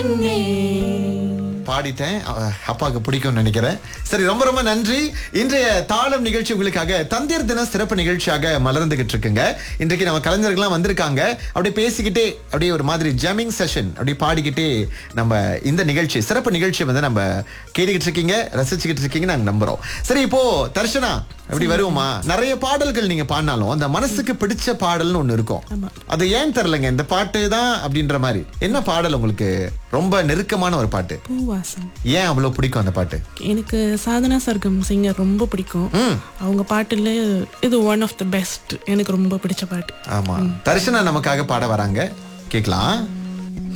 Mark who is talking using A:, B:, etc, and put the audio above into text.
A: பாடிட்டேன் அஹ், அப்பாவுக்கு பிடிக்கும்னு நினைக்கிறேன் சரி ரொம்ப ரொம்ப நன்றி இன்றைய தாளம் நிகழ்ச்சி உங்களுக்காக தந்தையர் தின சிறப்பு நிகழ்ச்சியாக மலர்ந்துகிட்டு இருக்குங்க இன்றைக்கு நம்ம கலைஞர்கள்லாம் வந்திருக்காங்க அப்படியே பேசிக்கிட்டே அப்படியே ஒரு மாதிரி ஜமிங் செஷன் அப்படியே பாடிக்கிட்டே நம்ம இந்த நிகழ்ச்சி சிறப்பு நிகழ்ச்சி வந்து நம்ம கேட்டுக்கிட்டு இருக்கீங்க ரசிச்சுக்கிட்டு இருக்கீங்க நாங்க நம்புறோம் சரி இப்போ தர்ஷனா அப்படி வருவோமா நிறைய பாடல்கள் நீங்க பாடினாலும் அந்த மனசுக்கு பிடிச்ச பாடல்னு ஒண்ணு இருக்கும் அது ஏன் தெரியலங்க இந்த பாட்டு தான் அப்படின்ற மாதிரி என்ன பாடல் உங்களுக்கு ரொம்ப நெருக்கமான ஒரு பாட்டு
B: பூவாசம்
A: ஏன் அவ்வளவு பிடிக்கும் அந்த பாட்டு
B: எனக்கு சாதனா சர்க்கம் சிங்கர் ரொம்ப பிடிக்கும் அவங்க பாட்டுல இது ஒன் ஆஃப் த பெஸ்ட் எனக்கு ரொம்ப பிடிச்ச பாட்டு
A: ஆமா தரிசனா நமக்காக பாட வராங்க கேக்கலாம்